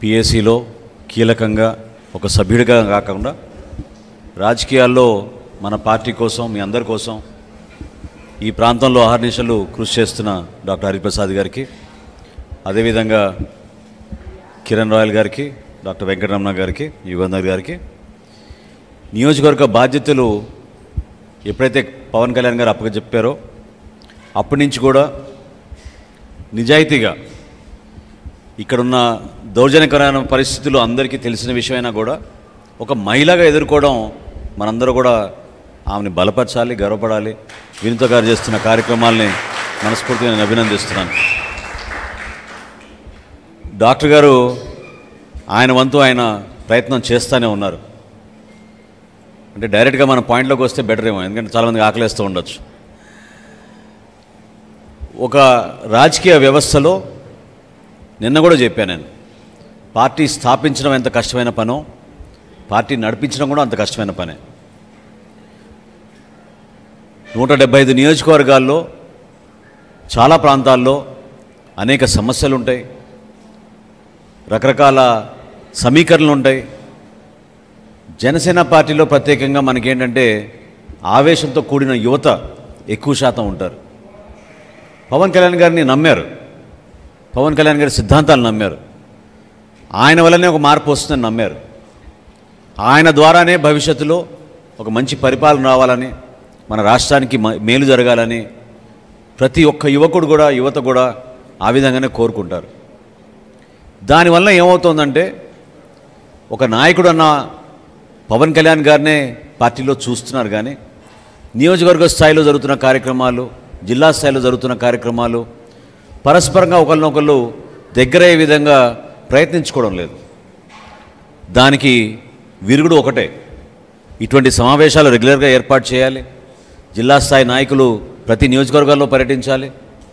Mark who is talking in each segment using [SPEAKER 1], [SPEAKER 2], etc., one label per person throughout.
[SPEAKER 1] పిఎస్సిలో కీలకంగా ఒక సభ్యుడిగా కాకుండా రాజకీయాల్లో మన పార్టీ కోసం మీ అందరి కోసం ఈ ప్రాంతంలో అహర్నిశలు కృషి చేస్తున్న డాక్టర్ హరిప్రసాద్ గారికి అదేవిధంగా కిరణ్ రాయల్ గారికి డాక్టర్ వెంకటరమణ గారికి యుగంధర్ గారికి నియోజకవర్గ బాధ్యతలు ఎప్పుడైతే పవన్ కళ్యాణ్ గారు అప్పచెప్పారో అప్పటి నుంచి కూడా నిజాయితీగా ఇక్కడున్న దౌర్జన్యకరమైన పరిస్థితులు అందరికీ తెలిసిన విషయమైనా కూడా ఒక మహిళగా ఎదుర్కోవడం మనందరూ కూడా ఆమెని బలపరచాలి గర్వపడాలి వినుత గారు చేస్తున్న కార్యక్రమాల్ని మనస్ఫూర్తిగా నేను అభినందిస్తున్నాను డాక్టర్ గారు ఆయన వంతు ఆయన ప్రయత్నం చేస్తూనే ఉన్నారు అంటే డైరెక్ట్గా మన పాయింట్లోకి వస్తే బెటర్ ఏమో ఎందుకంటే చాలామందికి ఆకలేస్తూ ఉండొచ్చు ఒక రాజకీయ వ్యవస్థలో నిన్న కూడా చెప్పాను నేను పార్టీ స్థాపించడం ఎంత కష్టమైన పనో పార్టీ నడిపించడం కూడా అంత కష్టమైన పనే నూట డెబ్బై ఐదు నియోజకవర్గాల్లో చాలా ప్రాంతాల్లో అనేక సమస్యలు ఉంటాయి రకరకాల సమీకరణలు ఉంటాయి జనసేన పార్టీలో ప్రత్యేకంగా మనకేంటంటే ఆవేశంతో కూడిన యువత ఎక్కువ శాతం ఉంటారు పవన్ కళ్యాణ్ గారిని నమ్మారు పవన్ కళ్యాణ్ గారి సిద్ధాంతాలు నమ్మారు ఆయన వల్లనే ఒక మార్పు వస్తుందని నమ్మారు ఆయన ద్వారానే భవిష్యత్తులో ఒక మంచి పరిపాలన రావాలని మన రాష్ట్రానికి మ- మేలు జరగాలని ప్రతి ఒక్క యువకుడు కూడా యువత కూడా ఆ విధంగానే కోరుకుంటారు దానివల్ల ఏమవుతుందంటే ఒక నాయకుడు అన్న పవన్ కళ్యాణ్ గారినే పార్టీలో చూస్తున్నారు కానీ నియోజకవర్గ స్థాయిలో జరుగుతున్న కార్యక్రమాలు జిల్లా స్థాయిలో జరుగుతున్న కార్యక్రమాలు పరస్పరంగా ఒకరినొకళ్ళు దగ్గరయ్యే విధంగా ప్రయత్నించుకోవడం లేదు దానికి విరుగుడు ఒకటే ఇటువంటి సమావేశాలు రెగ్యులర్గా ఏర్పాటు చేయాలి జిల్లా స్థాయి నాయకులు ప్రతి నియోజకవర్గాల్లో పర్యటించాలి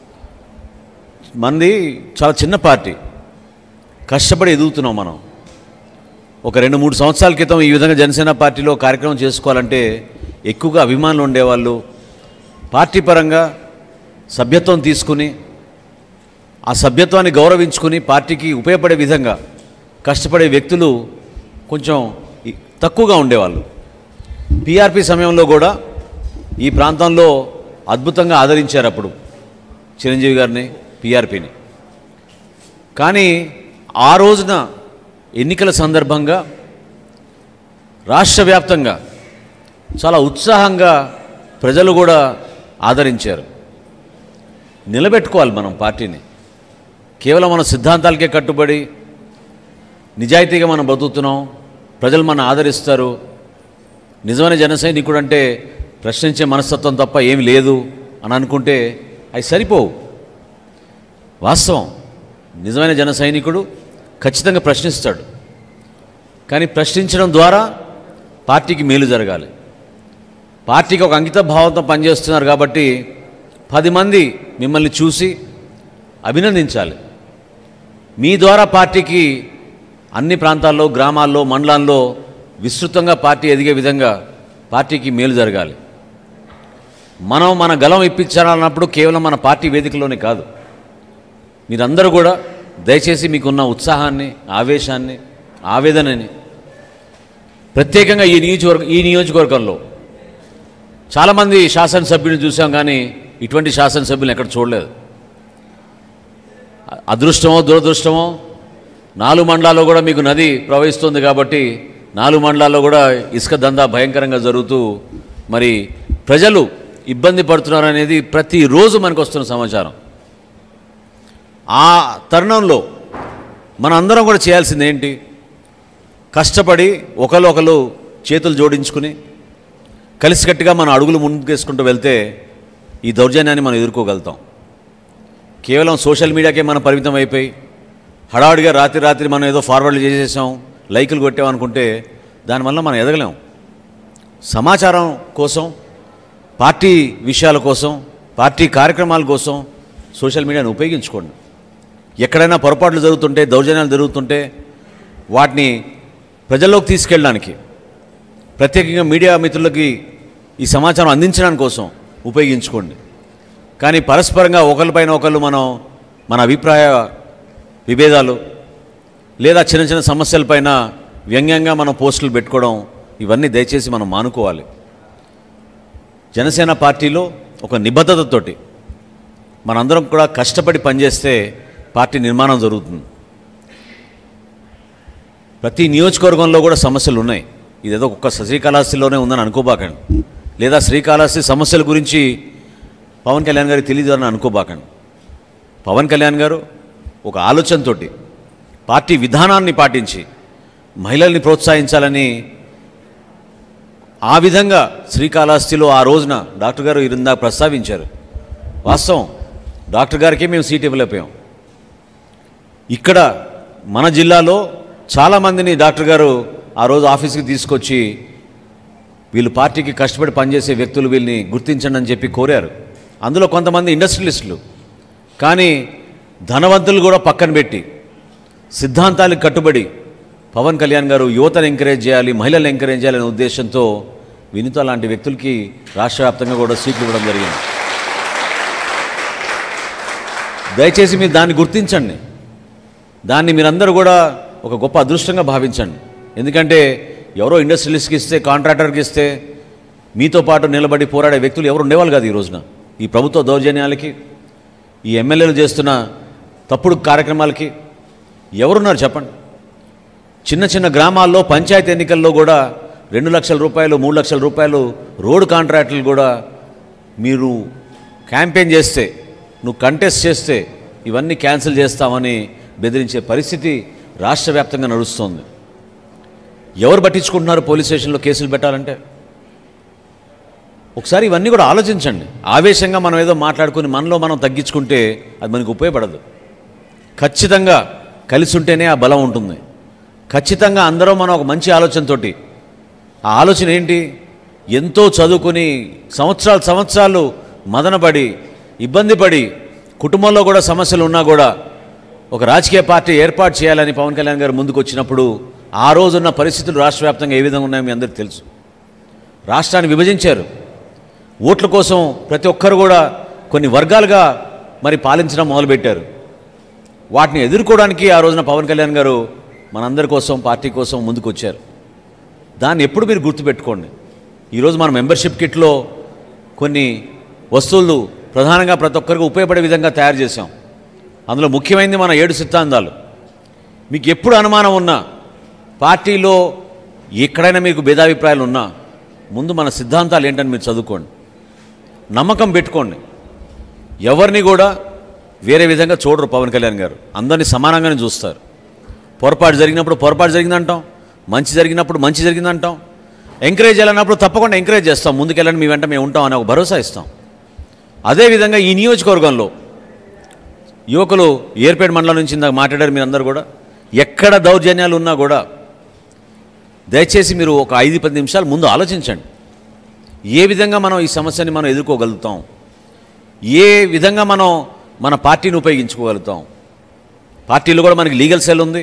[SPEAKER 1] మంది చాలా చిన్న పార్టీ కష్టపడి ఎదుగుతున్నాం మనం ఒక రెండు మూడు సంవత్సరాల క్రితం ఈ విధంగా జనసేన పార్టీలో కార్యక్రమం చేసుకోవాలంటే ఎక్కువగా అభిమానులు ఉండేవాళ్ళు పార్టీ పరంగా సభ్యత్వం తీసుకుని ఆ సభ్యత్వాన్ని గౌరవించుకుని పార్టీకి ఉపయోగపడే విధంగా కష్టపడే వ్యక్తులు కొంచెం ఈ- తక్కువగా ఉండేవాళ్ళు పీఆర్పీ సమయంలో కూడా ఈ ప్రాంతంలో అద్భుతంగా ఆదరించారు అప్పుడు చిరంజీవి గారిని పీఆర్పీని కానీ ఆ రోజున ఎన్నికల సందర్భంగా రాష్ట్ర వ్యాప్తంగా చాలా ఉత్సాహంగా ప్రజలు కూడా ఆదరించారు నిలబెట్టుకోవాలి మనం పార్టీని కేవలం మన సిద్ధాంతాలకే కట్టుబడి నిజాయితీగా మనం బతుకుతున్నాం ప్రజలు మన ఆదరిస్తారు నిజమైన జన సైనికుడు అంటే ప్రశ్నించే మనస్తత్వం తప్ప ఏమి లేదు అని అనుకుంటే అవి సరిపోవు వాస్తవం నిజమైన జన సైనికుడు ఖచ్చితంగా ప్రశ్నిస్తాడు కానీ ప్రశ్నించడం ద్వారా పార్టీకి మేలు జరగాలి పార్టీకి ఒక అంకిత భావంతో పనిచేస్తున్నారు కాబట్టి పది మంది మిమ్మల్ని చూసి అభినందించాలి మీ ద్వారా పార్టీకి అన్ని ప్రాంతాల్లో గ్రామాల్లో మండలాల్లో విస్తృతంగా పార్టీ ఎదిగే విధంగా పార్టీకి మేలు జరగాలి మనం మన గలం ఇప్పించాలన్నప్పుడు కేవలం మన పార్టీ వేదికలోనే కాదు మీరందరూ కూడా దయచేసి మీకున్న ఉత్సాహాన్ని ఆవేశాన్ని ఆవేదనని ప్రత్యేకంగా ఈ నియోజకవర్గ ఈ నియోజకవర్గంలో చాలామంది శాసనసభ్యుని చూసాం కానీ ఇటువంటి శాసనసభ్యులను ఎక్కడ చూడలేదు అ- అదృష్టమో దురదృష్టమో నాలుగు మండలాల్లో కూడా మీకు నది ప్రవహిస్తుంది కాబట్టి నాలుగు మండలాల్లో కూడా ఇసుక దందా భయంకరంగా జరుగుతూ మరి ప్రజలు ఇబ్బంది పడుతున్నారు అనేది ప్రతిరోజు మనకు వస్తున్న సమాచారం ఆ తరుణంలో మన అందరం కూడా చేయాల్సింది ఏంటి కష్టపడి ఒకరు ఒకరు చేతులు జోడించుకుని కలిసికట్టుగా మన అడుగులు ముందుకేసుకుంటూ వెళ్తే ఈ దౌర్జన్యాన్ని మనం ఎదుర్కోగలుగుతాం కేవలం సోషల్ మీడియాకే మనం పరిమితం అయిపోయి హడావుడిగా రాత్రి రాత్రి మనం ఏదో ఫార్వర్డ్ చేసేసాం లైకులు కొట్టామనుకుంటే దానివల్ల మనం ఎదగలేం సమాచారం కోసం పార్టీ విషయాల కోసం పార్టీ కార్యక్రమాల కోసం సోషల్ మీడియాను ఉపయోగించుకోండి ఎక్కడైనా పొరపాట్లు జరుగుతుంటే దౌర్జన్యాలు జరుగుతుంటే వాటిని ప్రజల్లోకి తీసుకెళ్ళడానికి ప్రత్యేకంగా మీడియా మిత్రులకి ఈ సమాచారం అందించడానికి కోసం ఉపయోగించుకోండి కానీ పరస్పరంగా ఒకరిపైన ఒకళ్ళు మనం మన అభిప్రాయ విభేదాలు లేదా చిన్న చిన్న సమస్యలపైన వ్యంగ్యంగా మనం పోస్టులు పెట్టుకోవడం ఇవన్నీ దయచేసి మనం మానుకోవాలి జనసేన పార్టీలో ఒక నిబద్ధతతోటి మనందరం కూడా కష్టపడి పనిచేస్తే పార్టీ నిర్మాణం జరుగుతుంది ప్రతి నియోజకవర్గంలో కూడా సమస్యలు ఉన్నాయి ఇదేదో ఒక్క శ్రీకాళహస్తిలోనే ఉందని అనుకోబాకండి లేదా శ్రీకాళహస్తి సమస్యల గురించి పవన్ కళ్యాణ్ గారికి తెలియదు అని అనుకోబాకండి పవన్ కళ్యాణ్ గారు ఒక ఆలోచనతోటి పార్టీ విధానాన్ని పాటించి మహిళల్ని ప్రోత్సహించాలని ఆ విధంగా శ్రీకాళహస్తిలో ఆ రోజున డాక్టర్ గారు ఇరుందా ప్రస్తావించారు వాస్తవం డాక్టర్ గారికి మేము సీట్ ఇవ్వలేకపోయాం ఇక్కడ మన జిల్లాలో చాలామందిని డాక్టర్ గారు ఆ రోజు ఆఫీస్కి తీసుకొచ్చి వీళ్ళు పార్టీకి కష్టపడి పనిచేసే వ్యక్తులు వీళ్ళని గుర్తించండి అని చెప్పి కోరారు అందులో కొంతమంది ఇండస్ట్రియలిస్టులు కానీ ధనవంతులు కూడా పక్కన పెట్టి సిద్ధాంతాలకు కట్టుబడి పవన్ కళ్యాణ్ గారు యువతను ఎంకరేజ్ చేయాలి మహిళలను ఎంకరేజ్ చేయాలనే ఉద్దేశంతో వినిత లాంటి వ్యక్తులకి రాష్ట్ర వ్యాప్తంగా కూడా సీట్లు ఇవ్వడం జరిగింది దయచేసి మీరు దాన్ని గుర్తించండి దాన్ని మీరందరూ కూడా ఒక గొప్ప అదృష్టంగా భావించండి ఎందుకంటే ఎవరో ఇండస్ట్రియలిస్ట్కి ఇస్తే కాంట్రాక్టర్కి ఇస్తే మీతో పాటు నిలబడి పోరాడే వ్యక్తులు ఎవరు ఉండేవాళ్ళు కాదు ఈ రోజున ఈ ప్రభుత్వ దౌర్జన్యాలకి ఈ ఎమ్మెల్యేలు చేస్తున్న తప్పుడు కార్యక్రమాలకి ఎవరున్నారు చెప్పండి చిన్న చిన్న గ్రామాల్లో పంచాయతీ ఎన్నికల్లో కూడా రెండు లక్షల రూపాయలు మూడు లక్షల రూపాయలు రోడ్డు కాంట్రాక్టులు కూడా మీరు క్యాంపెయిన్ చేస్తే నువ్వు కంటెస్ట్ చేస్తే ఇవన్నీ క్యాన్సిల్ చేస్తామని బెదిరించే పరిస్థితి రాష్ట్ర వ్యాప్తంగా నడుస్తోంది ఎవరు పట్టించుకుంటున్నారు పోలీస్ స్టేషన్లో కేసులు పెట్టాలంటే ఒకసారి ఇవన్నీ కూడా ఆలోచించండి ఆవేశంగా మనం ఏదో మాట్లాడుకుని మనలో మనం తగ్గించుకుంటే అది మనకు ఉపయోగపడదు ఖచ్చితంగా కలిసి ఉంటేనే ఆ బలం ఉంటుంది ఖచ్చితంగా అందరం మనం ఒక మంచి ఆలోచనతోటి ఆ ఆలోచన ఏంటి ఎంతో చదువుకుని సంవత్సరాలు సంవత్సరాలు మదనపడి ఇబ్బంది పడి కుటుంబంలో కూడా సమస్యలు ఉన్నా కూడా ఒక రాజకీయ పార్టీ ఏర్పాటు చేయాలని పవన్ కళ్యాణ్ గారు ముందుకు వచ్చినప్పుడు ఆ రోజున్న పరిస్థితులు రాష్ట్ర వ్యాప్తంగా ఏ విధంగా ఉన్నాయో మీ అందరికీ తెలుసు రాష్ట్రాన్ని విభజించారు ఓట్ల కోసం ప్రతి ఒక్కరు కూడా కొన్ని వర్గాలుగా మరి పాలించడం మొదలుపెట్టారు వాటిని ఎదుర్కోవడానికి ఆ రోజున పవన్ కళ్యాణ్ గారు మనందరి కోసం పార్టీ కోసం ముందుకు వచ్చారు దాన్ని ఎప్పుడు మీరు గుర్తుపెట్టుకోండి ఈరోజు మన మెంబర్షిప్ కిట్లో కొన్ని వస్తువులు ప్రధానంగా ప్రతి ఒక్కరికి ఉపయోగపడే విధంగా తయారు చేశాం అందులో ముఖ్యమైనది మన ఏడు సిద్ధాంతాలు మీకు ఎప్పుడు అనుమానం ఉన్నా పార్టీలో ఎక్కడైనా మీకు భేదాభిప్రాయాలు ఉన్నా ముందు మన సిద్ధాంతాలు ఏంటని మీరు చదువుకోండి నమ్మకం పెట్టుకోండి ఎవరిని కూడా వేరే విధంగా చూడరు పవన్ కళ్యాణ్ గారు అందరినీ సమానంగానే చూస్తారు పొరపాటు జరిగినప్పుడు పొరపాటు జరిగిందంటాం మంచి జరిగినప్పుడు మంచి జరిగిందంటాం ఎంకరేజ్ చేయాలన్నప్పుడు తప్పకుండా ఎంకరేజ్ చేస్తాం ముందుకెళ్ళండి మీ వెంట మేము ఉంటాం అనే ఒక భరోసా ఇస్తాం అదేవిధంగా ఈ నియోజకవర్గంలో యువకులు ఏర్పేట మండలం నుంచి ఇందాక మాట్లాడారు మీరందరూ కూడా ఎక్కడ దౌర్జన్యాలు ఉన్నా కూడా దయచేసి మీరు ఒక ఐదు పది నిమిషాలు ముందు ఆలోచించండి ఏ విధంగా మనం ఈ సమస్యని మనం ఎదుర్కోగలుగుతాం ఏ విధంగా మనం మన పార్టీని ఉపయోగించుకోగలుగుతాం పార్టీలో కూడా మనకి లీగల్ సెల్ ఉంది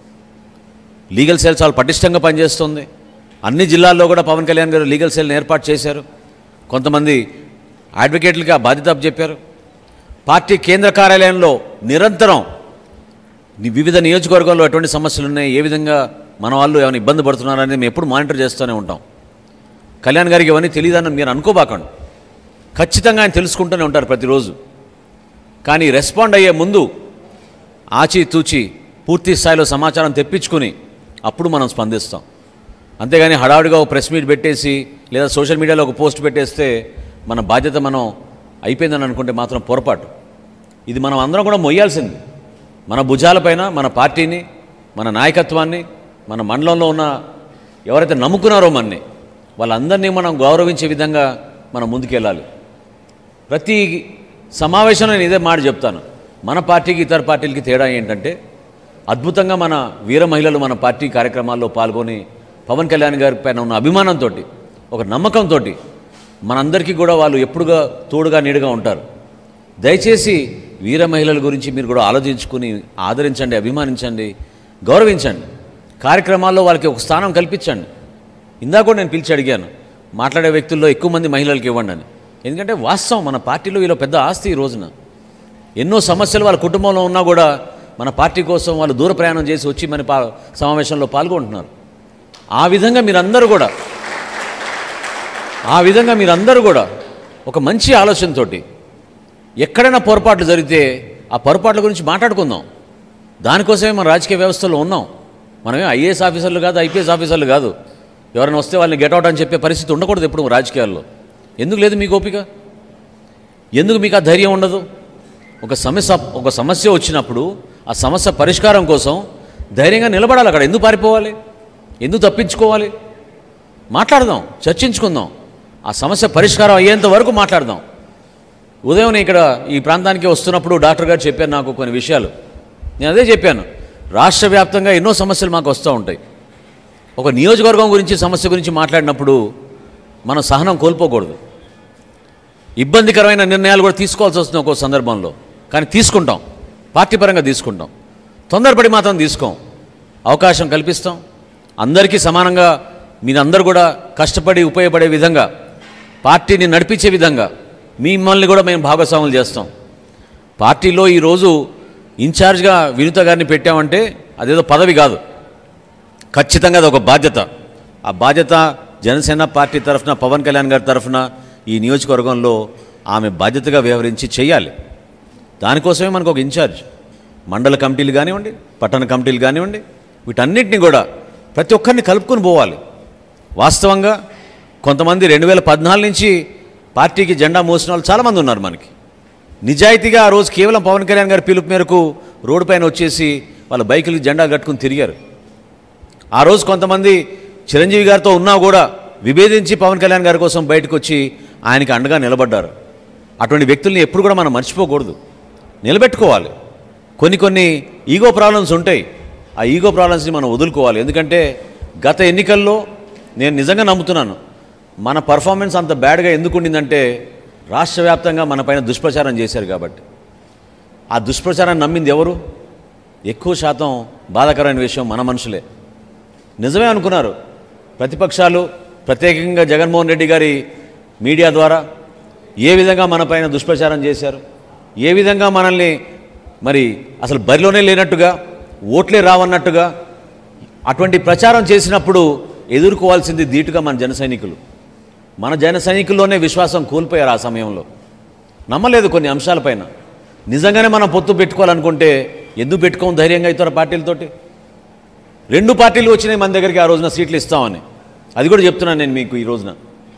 [SPEAKER 1] లీగల్ సెల్ చాలా పటిష్టంగా పనిచేస్తుంది అన్ని జిల్లాల్లో కూడా పవన్ కళ్యాణ్ గారు లీగల్ సెల్ని ఏర్పాటు చేశారు కొంతమంది అడ్వకేట్లకి ఆ బాధ్యత చెప్పారు పార్టీ కేంద్ర కార్యాలయంలో నిరంతరం ని- వివిధ నియోజకవర్గాల్లో ఎటువంటి సమస్యలు ఉన్నాయి ఏ విధంగా మన వాళ్ళు ఏమైనా ఇబ్బంది పడుతున్నారనేది మేము ఎప్పుడు మానిటర్ చేస్తూనే ఉంటాం కళ్యాణ్ గారికి ఇవన్నీ తెలియదని మీరు అనుకోబాకండి ఖచ్చితంగా ఆయన తెలుసుకుంటూనే ఉంటారు ప్రతిరోజు కానీ రెస్పాండ్ అయ్యే ముందు ఆచితూచి పూర్తి స్థాయిలో సమాచారం తెప్పించుకుని అప్పుడు మనం స్పందిస్తాం అంతేగాని హడావుడిగా ఒక ప్రెస్ మీట్ పెట్టేసి లేదా సోషల్ మీడియాలో ఒక పోస్ట్ పెట్టేస్తే మన బాధ్యత మనం అయిపోయిందని అనుకుంటే మాత్రం పొరపాటు ఇది మనం అందరం కూడా మొయ్యాల్సింది మన భుజాలపైన మన పార్టీని మన నాయకత్వాన్ని మన మండలంలో ఉన్న ఎవరైతే నమ్ముకున్నారో మనని వాళ్ళందరినీ మనం గౌరవించే విధంగా మనం ముందుకెళ్ళాలి ప్రతి సమావేశంలో నేను ఇదే మాట చెప్తాను మన పార్టీకి ఇతర పార్టీలకి తేడా ఏంటంటే అద్భుతంగా మన వీర మహిళలు మన పార్టీ కార్యక్రమాల్లో పాల్గొని పవన్ కళ్యాణ్ గారి పైన ఉన్న అభిమానంతో ఒక నమ్మకంతో మనందరికీ కూడా వాళ్ళు ఎప్పుడుగా తోడుగా నీడుగా ఉంటారు దయచేసి వీర మహిళల గురించి మీరు కూడా ఆలోచించుకుని ఆదరించండి అభిమానించండి గౌరవించండి కార్యక్రమాల్లో వాళ్ళకి ఒక స్థానం కల్పించండి ఇందాక కూడా నేను పిలిచి అడిగాను మాట్లాడే వ్యక్తుల్లో ఎక్కువ మంది మహిళలకు ఇవ్వండి అని ఎందుకంటే వాస్తవం మన పార్టీలో వీళ్ళ పెద్ద ఆస్తి ఈ రోజున ఎన్నో సమస్యలు వాళ్ళ కుటుంబంలో ఉన్నా కూడా మన పార్టీ కోసం వాళ్ళు దూర ప్రయాణం చేసి వచ్చి మన పా సమావేశంలో పాల్గొంటున్నారు ఆ విధంగా మీరందరూ కూడా ఆ విధంగా మీరందరూ కూడా ఒక మంచి ఆలోచనతోటి ఎక్కడైనా పొరపాట్లు జరిగితే ఆ పొరపాట్ల గురించి మాట్లాడుకుందాం దానికోసమే మన రాజకీయ వ్యవస్థలో ఉన్నాం మనమే ఐఏఎస్ ఆఫీసర్లు కాదు ఐపీఎస్ ఆఫీసర్లు కాదు ఎవరైనా వస్తే వాళ్ళని గెట్అవుట్ అని చెప్పే పరిస్థితి ఉండకూడదు ఎప్పుడు రాజకీయాల్లో ఎందుకు లేదు మీకు ఓపిక ఎందుకు మీకు ఆ ధైర్యం ఉండదు ఒక సమస్య ఒక సమస్య వచ్చినప్పుడు ఆ సమస్య పరిష్కారం కోసం ధైర్యంగా నిలబడాలి అక్కడ ఎందుకు పారిపోవాలి ఎందుకు తప్పించుకోవాలి మాట్లాడదాం చర్చించుకుందాం ఆ సమస్య పరిష్కారం అయ్యేంత వరకు మాట్లాడదాం ఉదయం నేను ఇక్కడ ఈ ప్రాంతానికి వస్తున్నప్పుడు డాక్టర్ గారు చెప్పారు నాకు కొన్ని విషయాలు నేను అదే చెప్పాను రాష్ట్ర వ్యాప్తంగా ఎన్నో సమస్యలు మాకు వస్తూ ఉంటాయి ఒక నియోజకవర్గం గురించి సమస్య గురించి మాట్లాడినప్పుడు మనం సహనం కోల్పోకూడదు ఇబ్బందికరమైన నిర్ణయాలు కూడా తీసుకోవాల్సి వస్తుంది ఒక్కో సందర్భంలో కానీ తీసుకుంటాం పార్టీ పరంగా తీసుకుంటాం తొందరపడి మాత్రం తీసుకోం అవకాశం కల్పిస్తాం అందరికీ సమానంగా మీరందరూ కూడా కష్టపడి ఉపయోగపడే విధంగా పార్టీని నడిపించే విధంగా మిమ్మల్ని కూడా మేము భాగస్వాములు చేస్తాం పార్టీలో ఈరోజు ఇన్ఛార్జ్గా వినుత గారిని పెట్టామంటే అదేదో పదవి కాదు ఖచ్చితంగా అది ఒక బాధ్యత ఆ బాధ్యత జనసేన పార్టీ తరఫున పవన్ కళ్యాణ్ గారి తరఫున ఈ నియోజకవర్గంలో ఆమె బాధ్యతగా వ్యవహరించి చేయాలి దానికోసమే మనకు ఒక ఇన్ఛార్జ్ మండల కమిటీలు కానివ్వండి పట్టణ కమిటీలు కానివ్వండి వీటన్నిటిని కూడా ప్రతి ఒక్కరిని కలుపుకొని పోవాలి వాస్తవంగా కొంతమంది రెండు వేల పద్నాలుగు నుంచి పార్టీకి జెండా మోసిన వాళ్ళు చాలామంది ఉన్నారు మనకి నిజాయితీగా ఆ రోజు కేవలం పవన్ కళ్యాణ్ గారి పిలుపు మేరకు రోడ్డు పైన వచ్చేసి వాళ్ళ బైకులకు జెండా కట్టుకుని తిరిగారు ఆ రోజు కొంతమంది చిరంజీవి గారితో ఉన్నా కూడా విభేదించి పవన్ కళ్యాణ్ గారి కోసం బయటకు వచ్చి ఆయనకి అండగా నిలబడ్డారు అటువంటి వ్యక్తుల్ని ఎప్పుడు కూడా మనం మర్చిపోకూడదు నిలబెట్టుకోవాలి కొన్ని కొన్ని ఈగో ప్రాబ్లమ్స్ ఉంటాయి ఆ ఈగో ప్రాబ్లమ్స్ని మనం వదులుకోవాలి ఎందుకంటే గత ఎన్నికల్లో నేను నిజంగా నమ్ముతున్నాను మన పర్ఫార్మెన్స్ అంత బ్యాడ్గా ఎందుకు ఉండిందంటే రాష్ట్ర వ్యాప్తంగా మన పైన దుష్ప్రచారం చేశారు కాబట్టి ఆ దుష్ప్రచారాన్ని నమ్మింది ఎవరు ఎక్కువ శాతం బాధాకరమైన విషయం మన మనుషులే నిజమే అనుకున్నారు ప్రతిపక్షాలు ప్రత్యేకంగా జగన్మోహన్ రెడ్డి గారి మీడియా ద్వారా ఏ విధంగా మన పైన దుష్ప్రచారం చేశారు ఏ విధంగా మనల్ని మరి అసలు బరిలోనే లేనట్టుగా ఓట్లే రావన్నట్టుగా అటువంటి ప్రచారం చేసినప్పుడు ఎదుర్కోవాల్సింది ధీటుగా మన జన సైనికులు మన జన సైనికుల్లోనే విశ్వాసం కోల్పోయారు ఆ సమయంలో నమ్మలేదు కొన్ని అంశాలపైన నిజంగానే మనం పొత్తు పెట్టుకోవాలనుకుంటే ఎందుకు పెట్టుకోం ధైర్యంగా ఇతర పార్టీలతోటి రెండు పార్టీలు వచ్చినాయి మన దగ్గరికి ఆ రోజున సీట్లు ఇస్తామని అది కూడా చెప్తున్నాను నేను మీకు ఈ రోజున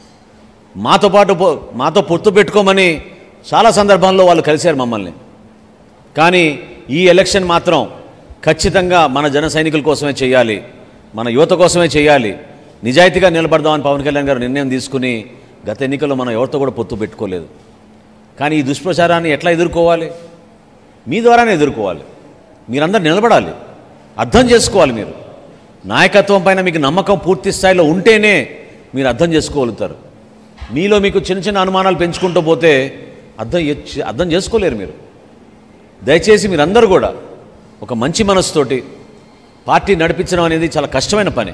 [SPEAKER 1] మాతో పాటు పో- మాతో పొత్తు పెట్టుకోమని చాలా సందర్భాల్లో వాళ్ళు కలిశారు మమ్మల్ని కానీ ఈ ఎలక్షన్ మాత్రం ఖచ్చితంగా మన జన సైనికుల కోసమే చేయాలి మన యువత కోసమే చేయాలి నిజాయితీగా నిలబడదామని పవన్ కళ్యాణ్ గారు నిర్ణయం తీసుకుని గత ఎన్నికల్లో మనం ఎవరితో కూడా పొత్తు పెట్టుకోలేదు కానీ ఈ దుష్ప్రచారాన్ని ఎట్లా ఎదుర్కోవాలి మీ ద్వారానే ఎదుర్కోవాలి మీరందరూ నిలబడాలి అర్థం చేసుకోవాలి మీరు నాయకత్వం పైన మీకు నమ్మకం పూర్తి స్థాయిలో ఉంటేనే మీరు అర్థం చేసుకోగలుగుతారు మీలో మీకు చిన్న చిన్న అనుమానాలు పెంచుకుంటూ పోతే అర్థం ఏ- అర్థం చేసుకోలేరు మీరు దయచేసి మీరందరూ కూడా ఒక మంచి మనసుతోటి పార్టీ నడిపించడం అనేది చాలా కష్టమైన పని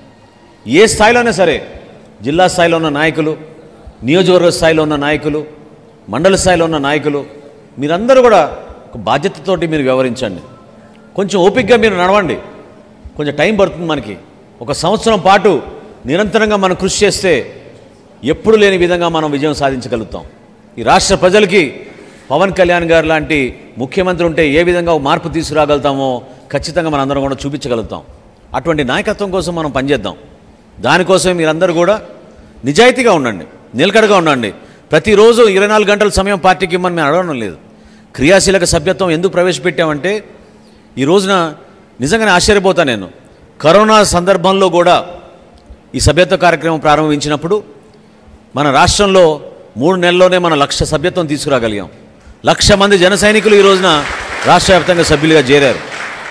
[SPEAKER 1] ఏ స్థాయిలోనే సరే జిల్లా స్థాయిలో ఉన్న నాయకులు నియోజకవర్గ స్థాయిలో ఉన్న నాయకులు మండల స్థాయిలో ఉన్న నాయకులు మీరందరూ కూడా ఒక బాధ్యతతోటి మీరు వ్యవహరించండి కొంచెం ఓపికగా మీరు నడవండి కొంచెం టైం పడుతుంది మనకి ఒక సంవత్సరం పాటు నిరంతరంగా మనం కృషి చేస్తే ఎప్పుడు లేని విధంగా మనం విజయం సాధించగలుగుతాం ఈ రాష్ట్ర ప్రజలకి పవన్ కళ్యాణ్ గారు లాంటి ముఖ్యమంత్రి ఉంటే ఏ విధంగా ఒక మార్పు తీసుకురాగలుగుతామో ఖచ్చితంగా మనందరం కూడా చూపించగలుగుతాం అటువంటి నాయకత్వం కోసం మనం పనిచేద్దాం దానికోసం మీరందరూ కూడా నిజాయితీగా ఉండండి నిలకడగా ఉండండి ప్రతిరోజు ఇరవై నాలుగు గంటల సమయం పార్టీకి ఇమ్మని మేము అడగడం లేదు క్రియాశీలక సభ్యత్వం ఎందుకు ప్రవేశపెట్టామంటే ఈ రోజున నిజంగానే ఆశ్చర్యపోతా నేను కరోనా సందర్భంలో కూడా ఈ సభ్యత్వ కార్యక్రమం ప్రారంభించినప్పుడు మన రాష్ట్రంలో మూడు నెలల్లోనే మనం లక్ష సభ్యత్వం తీసుకురాగలిగాం లక్ష మంది జన సైనికులు ఈ రోజున రాష్ట్ర వ్యాప్తంగా సభ్యులుగా చేరారు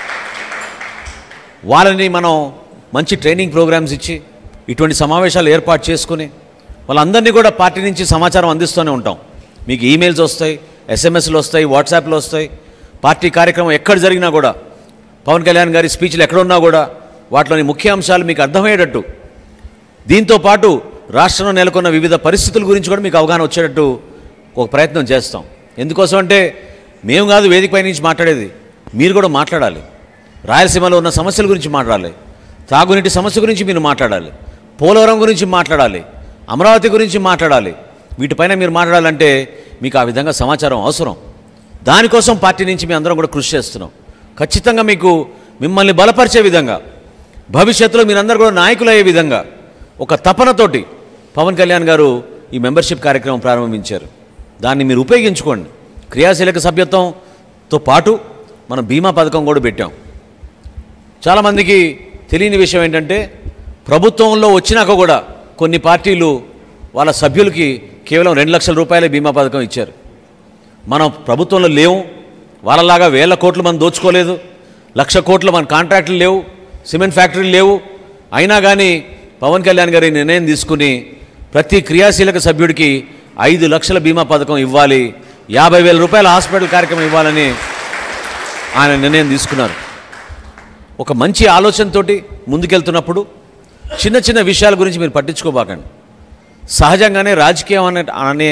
[SPEAKER 1] వాళ్ళని మనం మంచి ట్రైనింగ్ ప్రోగ్రామ్స్ ఇచ్చి ఇటువంటి సమావేశాలు ఏర్పాటు చేసుకుని వాళ్ళందరినీ కూడా పార్టీ నుంచి సమాచారం అందిస్తూనే ఉంటాం మీకు ఈమెయిల్స్ వస్తాయి ఎస్ఎంఎస్లు వస్తాయి వాట్సాప్లు వస్తాయి పార్టీ కార్యక్రమం ఎక్కడ జరిగినా కూడా పవన్ కళ్యాణ్ గారి స్పీచ్లు ఎక్కడున్నా కూడా వాటిలోని ముఖ్య అంశాలు మీకు అర్థమయ్యేటట్టు దీంతో పాటు రాష్ట్రంలో నెలకొన్న వివిధ పరిస్థితుల గురించి కూడా మీకు అవగాహన వచ్చేటట్టు ఒక ప్రయత్నం చేస్తాం ఎందుకోసం అంటే మేము కాదు వేదిక పై నుంచి మాట్లాడేది మీరు కూడా మాట్లాడాలి రాయలసీమలో ఉన్న సమస్యల గురించి మాట్లాడాలి తాగునీటి సమస్య గురించి మీరు మాట్లాడాలి పోలవరం గురించి మాట్లాడాలి అమరావతి గురించి మాట్లాడాలి వీటిపైన మీరు మాట్లాడాలంటే మీకు ఆ విధంగా సమాచారం అవసరం దానికోసం పార్టీ నుంచి మేము అందరం కూడా కృషి చేస్తున్నాం ఖచ్చితంగా మీకు మిమ్మల్ని బలపరిచే విధంగా భవిష్యత్తులో మీరందరూ కూడా నాయకులు అయ్యే విధంగా ఒక తపనతోటి పవన్ కళ్యాణ్ గారు ఈ మెంబర్షిప్ కార్యక్రమం ప్రారంభించారు దాన్ని మీరు ఉపయోగించుకోండి క్రియాశీలక సభ్యత్వంతో పాటు మనం బీమా పథకం కూడా పెట్టాం చాలామందికి తెలియని విషయం ఏంటంటే ప్రభుత్వంలో వచ్చినాక కూడా కొన్ని పార్టీలు వాళ్ళ సభ్యులకి కేవలం రెండు లక్షల రూపాయల బీమా పథకం ఇచ్చారు మనం ప్రభుత్వంలో లేవు వాళ్ళలాగా వేల కోట్లు మనం దోచుకోలేదు లక్ష కోట్లు మన కాంట్రాక్టులు లేవు సిమెంట్ ఫ్యాక్టరీలు లేవు అయినా కానీ పవన్ కళ్యాణ్ గారి నిర్ణయం తీసుకుని ప్రతి క్రియాశీలక సభ్యుడికి ఐదు లక్షల బీమా పథకం ఇవ్వాలి యాభై వేల రూపాయల హాస్పిటల్ కార్యక్రమం ఇవ్వాలని ఆయన నిర్ణయం తీసుకున్నారు ఒక మంచి ఆలోచనతోటి ముందుకెళ్తున్నప్పుడు చిన్న చిన్న విషయాల గురించి మీరు పట్టించుకోబాకండి సహజంగానే రాజకీయం అనే అనే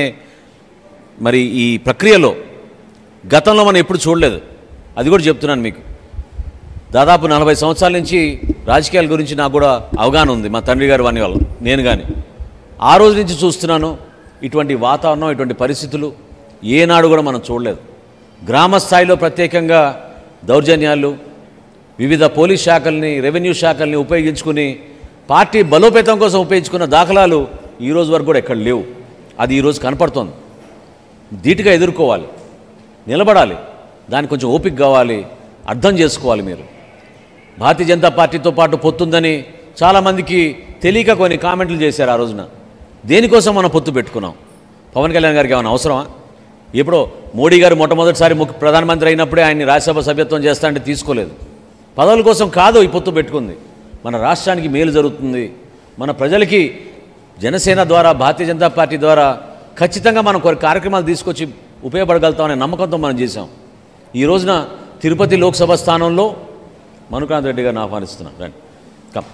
[SPEAKER 1] మరి ఈ ప్రక్రియలో గతంలో మనం ఎప్పుడు చూడలేదు అది కూడా చెప్తున్నాను మీకు దాదాపు నలభై సంవత్సరాల నుంచి రాజకీయాల గురించి నాకు కూడా అవగాహన ఉంది మా తండ్రి గారు వాని వాళ్ళు నేను కానీ ఆ రోజు నుంచి చూస్తున్నాను ఇటువంటి వాతావరణం ఇటువంటి పరిస్థితులు ఏనాడు కూడా మనం చూడలేదు గ్రామ స్థాయిలో ప్రత్యేకంగా దౌర్జన్యాలు వివిధ పోలీస్ శాఖల్ని రెవెన్యూ శాఖల్ని ఉపయోగించుకుని పార్టీ బలోపేతం కోసం ఉపయోగించుకున్న దాఖలాలు ఈ రోజు వరకు కూడా ఎక్కడ లేవు అది ఈరోజు కనపడుతోంది ధీటుగా ఎదుర్కోవాలి నిలబడాలి దానికి కొంచెం ఓపిక కావాలి అర్థం చేసుకోవాలి మీరు భారతీయ జనతా పార్టీతో పాటు పొత్తుందని చాలామందికి తెలియక కొన్ని కామెంట్లు చేశారు ఆ రోజున దేనికోసం మనం పొత్తు పెట్టుకున్నాం పవన్ కళ్యాణ్ గారికి ఏమైనా అవసరమా ఎప్పుడో మోడీ గారు మొట్టమొదటిసారి ముఖ్య ప్రధానమంత్రి అయినప్పుడే ఆయన్ని రాజ్యసభ సభ్యత్వం చేస్తా అంటే తీసుకోలేదు పదవుల కోసం కాదు ఈ పొత్తు పెట్టుకుంది మన రాష్ట్రానికి మేలు జరుగుతుంది మన ప్రజలకి జనసేన ద్వారా భారతీయ జనతా పార్టీ ద్వారా ఖచ్చితంగా మనం కొన్ని కార్యక్రమాలు తీసుకొచ్చి ఉపయోగపడగలుగుతామనే నమ్మకంతో మనం చేశాం ఈ రోజున తిరుపతి లోక్సభ స్థానంలో మనుకాంత్ రెడ్డి గారిని ఆహ్వానిస్తున్నాం రండి కమ్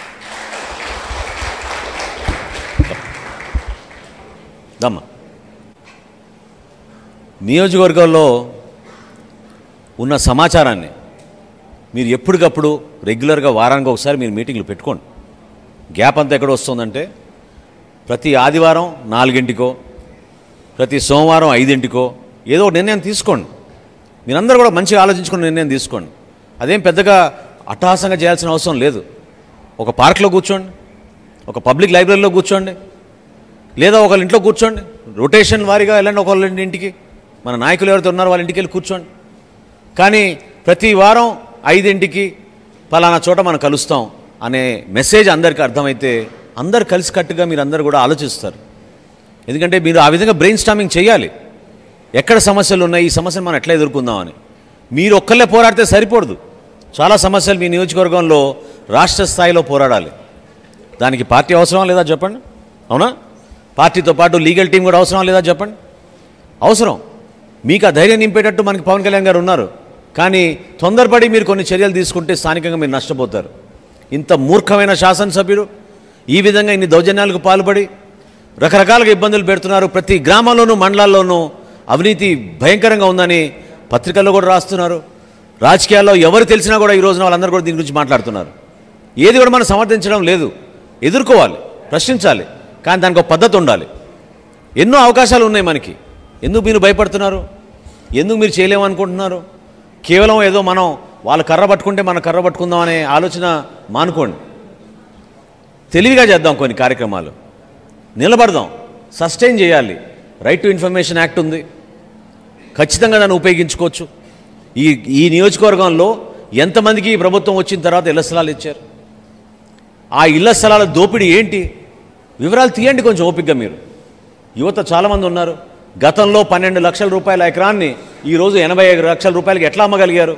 [SPEAKER 1] దమ్మా నియోజకవర్గంలో ఉన్న సమాచారాన్ని మీరు ఎప్పటికప్పుడు రెగ్యులర్గా వారానికి ఒకసారి మీరు మీటింగ్లు పెట్టుకోండి గ్యాప్ అంతా ఎక్కడ వస్తుందంటే ప్రతి ఆదివారం నాలుగింటికో ప్రతి సోమవారం ఐదింటికో ఏదో ఒక నిర్ణయం తీసుకోండి మీరందరూ కూడా మంచిగా ఆలోచించుకున్న నిర్ణయం తీసుకోండి అదేం పెద్దగా అట్టహాసంగా చేయాల్సిన అవసరం లేదు ఒక పార్క్లో కూర్చోండి ఒక పబ్లిక్ లైబ్రరీలో కూర్చోండి లేదా ఒకళ్ళ ఇంట్లో కూర్చోండి రొటేషన్ వారీగా వెళ్ళండి ఒకళ్ళ ఇంటికి మన నాయకులు ఎవరైతే ఉన్నారో వాళ్ళ ఇంటికి వెళ్ళి కూర్చోండి కానీ ప్రతి వారం ఐదింటికి పలానా చోట మనం కలుస్తాం అనే మెసేజ్ అందరికీ అర్థమైతే అందరు కలిసికట్టుగా మీరు అందరు కూడా ఆలోచిస్తారు ఎందుకంటే మీరు ఆ విధంగా బ్రెయిన్ స్టామింగ్ చేయాలి ఎక్కడ సమస్యలు ఉన్నాయి ఈ సమస్యను మనం ఎట్లా ఎదుర్కొందామని మీరు ఒక్కళ్ళే పోరాడితే సరిపోదు చాలా సమస్యలు మీ నియోజకవర్గంలో రాష్ట్ర స్థాయిలో పోరాడాలి దానికి పార్టీ అవసరం లేదా చెప్పండి అవునా పార్టీతో పాటు లీగల్ టీం కూడా అవసరం లేదా చెప్పండి అవసరం మీకు ఆ ధైర్యం నింపేటట్టు మనకి పవన్ కళ్యాణ్ గారు ఉన్నారు కానీ తొందరపడి మీరు కొన్ని చర్యలు తీసుకుంటే స్థానికంగా మీరు నష్టపోతారు ఇంత మూర్ఖమైన శాసనసభ్యులు ఈ విధంగా ఇన్ని దౌర్జన్యాలకు పాల్పడి రకరకాలుగా ఇబ్బందులు పెడుతున్నారు ప్రతి గ్రామంలోనూ మండలాల్లోనూ అవినీతి భయంకరంగా ఉందని పత్రికల్లో కూడా రాస్తున్నారు రాజకీయాల్లో ఎవరు తెలిసినా కూడా ఈ రోజున వాళ్ళందరూ కూడా దీని గురించి మాట్లాడుతున్నారు ఏది కూడా మనం సమర్థించడం లేదు ఎదుర్కోవాలి ప్రశ్నించాలి కానీ దానికి ఒక పద్ధతి ఉండాలి ఎన్నో అవకాశాలు ఉన్నాయి మనకి ఎందుకు మీరు భయపడుతున్నారు ఎందుకు మీరు చేయలేమనుకుంటున్నారు కేవలం ఏదో మనం వాళ్ళు కర్ర పట్టుకుంటే మనం కర్ర పట్టుకుందాం అనే ఆలోచన మానుకోండి తెలివిగా చేద్దాం కొన్ని కార్యక్రమాలు నిలబడదాం సస్టైన్ చేయాలి రైట్ టు ఇన్ఫర్మేషన్ యాక్ట్ ఉంది ఖచ్చితంగా దాన్ని ఉపయోగించుకోవచ్చు ఈ ఈ నియోజకవర్గంలో ఎంతమందికి ఈ ప్రభుత్వం వచ్చిన తర్వాత ఇళ్ల స్థలాలు ఇచ్చారు ఆ ఇళ్ల స్థలాల దోపిడీ ఏంటి వివరాలు తీయండి కొంచెం ఓపికగా మీరు యువత చాలామంది ఉన్నారు గతంలో పన్నెండు లక్షల రూపాయల ఎకరాన్ని ఈరోజు ఎనభై ఐదు లక్షల రూపాయలకి ఎట్లా అమ్మగలిగారు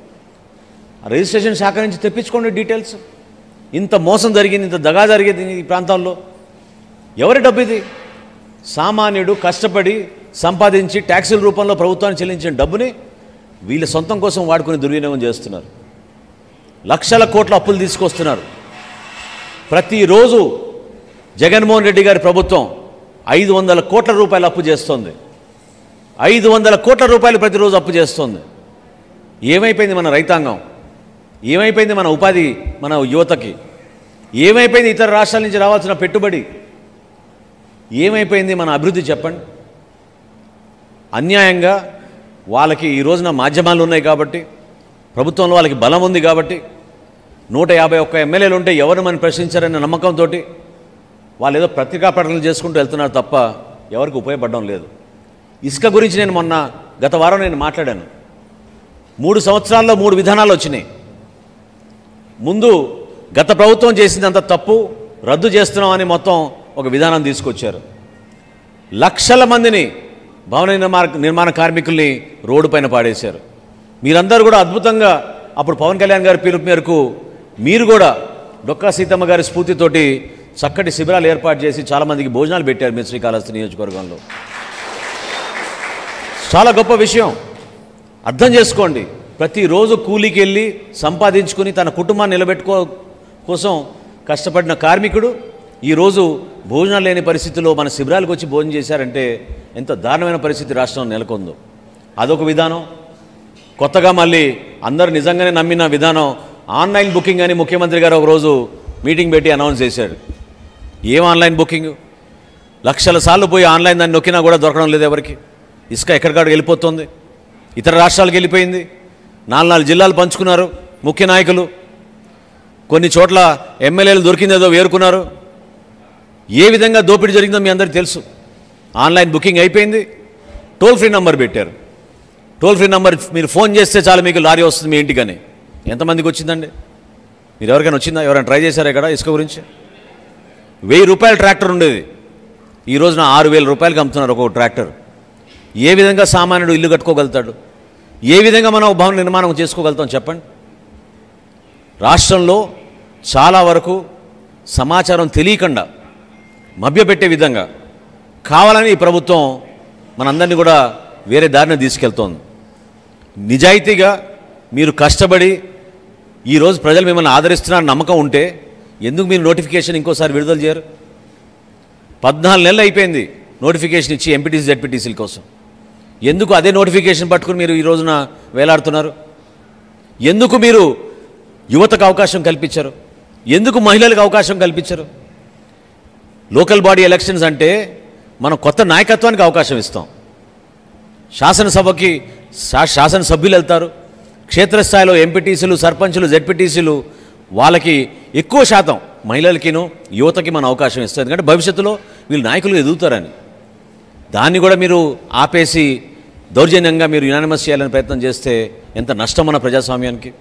[SPEAKER 1] ఆ రిజిస్ట్రేషన్ శాఖ నుంచి తెప్పించుకోండి డీటెయిల్స్ ఇంత మోసం జరిగింది ఇంత దగా జరిగింది ఈ ప్రాంతాల్లో ఎవరి డబ్బు ఇది సామాన్యుడు కష్టపడి సంపాదించి ట్యాక్సుల రూపంలో ప్రభుత్వానికి చెల్లించిన డబ్బుని వీళ్ళ సొంతం కోసం వాడుకుని దుర్వినియోగం చేస్తున్నారు లక్షల కోట్ల అప్పులు తీసుకొస్తున్నారు ప్రతిరోజు జగన్మోహన్ రెడ్డి గారి ప్రభుత్వం ఐదు వందల కోట్ల రూపాయలు అప్పు చేస్తోంది ఐదు వందల కోట్ల రూపాయలు ప్రతిరోజు అప్పు చేస్తోంది ఏమైపోయింది మన రైతాంగం ఏమైపోయింది మన ఉపాధి మన యువతకి ఏమైపోయింది ఇతర రాష్ట్రాల నుంచి రావాల్సిన పెట్టుబడి ఏమైపోయింది మన అభివృద్ధి చెప్పండి అన్యాయంగా వాళ్ళకి ఈ రోజున మాధ్యమాలు ఉన్నాయి కాబట్టి ప్రభుత్వంలో వాళ్ళకి బలం ఉంది కాబట్టి నూట యాభై ఒక్క ఎమ్మెల్యేలు ఉంటే ఎవరు మనం ప్రశ్నించారనే నమ్మకంతో వాళ్ళు ఏదో పత్రికా ప్రకటనలు చేసుకుంటూ వెళ్తున్నారు తప్ప ఎవరికి ఉపయోగపడడం లేదు ఇసుక గురించి నేను మొన్న గత వారం నేను మాట్లాడాను మూడు సంవత్సరాల్లో మూడు విధానాలు వచ్చినాయి ముందు గత ప్రభుత్వం చేసిందంత తప్పు రద్దు చేస్తున్నామని మొత్తం ఒక విధానం తీసుకొచ్చారు లక్షల మందిని భవన నిర్మాణ నిర్మాణ కార్మికుల్ని రోడ్డు పైన పాడేశారు మీరందరూ కూడా అద్భుతంగా అప్పుడు పవన్ కళ్యాణ్ గారి పిలుపు మేరకు మీరు కూడా డొక్కా సీతమ్మ గారి స్ఫూర్తితోటి చక్కటి శిబిరాలు ఏర్పాటు చేసి చాలామందికి భోజనాలు పెట్టారు మీరు శ్రీకాళహస్తి నియోజకవర్గంలో చాలా గొప్ప విషయం అర్థం చేసుకోండి ప్రతిరోజు కూలికి వెళ్ళి సంపాదించుకుని తన కుటుంబాన్ని నిలబెట్టుకో కోసం కష్టపడిన కార్మికుడు ఈరోజు భోజనాలు లేని పరిస్థితిలో మన శిబిరాలకు వచ్చి భోజనం చేశారంటే ఎంత దారుణమైన పరిస్థితి రాష్ట్రం నెలకొందో అదొక విధానం కొత్తగా మళ్ళీ అందరూ నిజంగానే నమ్మిన విధానం ఆన్లైన్ బుకింగ్ అని ముఖ్యమంత్రి గారు ఒకరోజు మీటింగ్ పెట్టి అనౌన్స్ చేశాడు ఏం ఆన్లైన్ బుకింగ్ లక్షల సార్లు పోయి ఆన్లైన్ దాన్ని నొక్కినా కూడా దొరకడం లేదు ఎవరికి ఇసుక ఎక్కడికాడికి వెళ్ళిపోతుంది ఇతర రాష్ట్రాలకు వెళ్ళిపోయింది నాలుగు నాలుగు జిల్లాలు పంచుకున్నారు ముఖ్య నాయకులు కొన్ని చోట్ల ఎమ్మెల్యేలు దొరికిందేదో వేరుకున్నారు ఏ విధంగా దోపిడీ జరిగిందో మీ అందరికీ తెలుసు ఆన్లైన్ బుకింగ్ అయిపోయింది టోల్ ఫ్రీ నంబర్ పెట్టారు టోల్ ఫ్రీ నంబర్ మీరు ఫోన్ చేస్తే చాలు మీకు లారీ వస్తుంది మీ ఇంటికని ఎంతమందికి వచ్చిందండి మీరు ఎవరికైనా వచ్చిందా ఎవరైనా ట్రై చేశారా ఇక్కడ ఇసుక గురించి వెయ్యి రూపాయల ట్రాక్టర్ ఉండేది ఈ రోజున ఆరు వేల రూపాయలకి అమ్ముతున్నారు ఒక్కొక్క ట్రాక్టర్ ఏ విధంగా సామాన్యుడు ఇల్లు కట్టుకోగలుగుతాడు ఏ విధంగా మనం భవన నిర్మాణం చేసుకోగలుగుతాం చెప్పండి రాష్ట్రంలో చాలా వరకు సమాచారం తెలియకుండా మభ్యపెట్టే విధంగా కావాలని ఈ ప్రభుత్వం మనందరినీ కూడా వేరే దారిని తీసుకెళ్తోంది నిజాయితీగా మీరు కష్టపడి ఈరోజు ప్రజలు మిమ్మల్ని ఆదరిస్తున్నారని నమ్మకం ఉంటే ఎందుకు మీరు నోటిఫికేషన్ ఇంకోసారి విడుదల చేయరు పద్నాలుగు నెలలు అయిపోయింది నోటిఫికేషన్ ఇచ్చి ఎంపీటీసీ జడ్పీటీసీల కోసం ఎందుకు అదే నోటిఫికేషన్ పట్టుకుని మీరు ఈ రోజున వేలాడుతున్నారు ఎందుకు మీరు యువతకు అవకాశం కల్పించరు ఎందుకు మహిళలకు అవకాశం కల్పించరు లోకల్ బాడీ ఎలక్షన్స్ అంటే మనం కొత్త నాయకత్వానికి అవకాశం ఇస్తాం శాసనసభకి శా- శాసనసభ్యులు వెళ్తారు క్షేత్రస్థాయిలో ఎంపీటీసీలు సర్పంచులు జెడ్పీటీసీలు వాళ్ళకి ఎక్కువ శాతం మహిళలకిను యువతకి మనం అవకాశం ఇస్తాం ఎందుకంటే భవిష్యత్తులో వీళ్ళు నాయకులు ఎదుగుతారని దాన్ని కూడా మీరు ఆపేసి దౌర్జన్యంగా మీరు యునానిమస్ చేయాలని ప్రయత్నం చేస్తే ఎంత నష్టం మన ప్రజాస్వామ్యానికి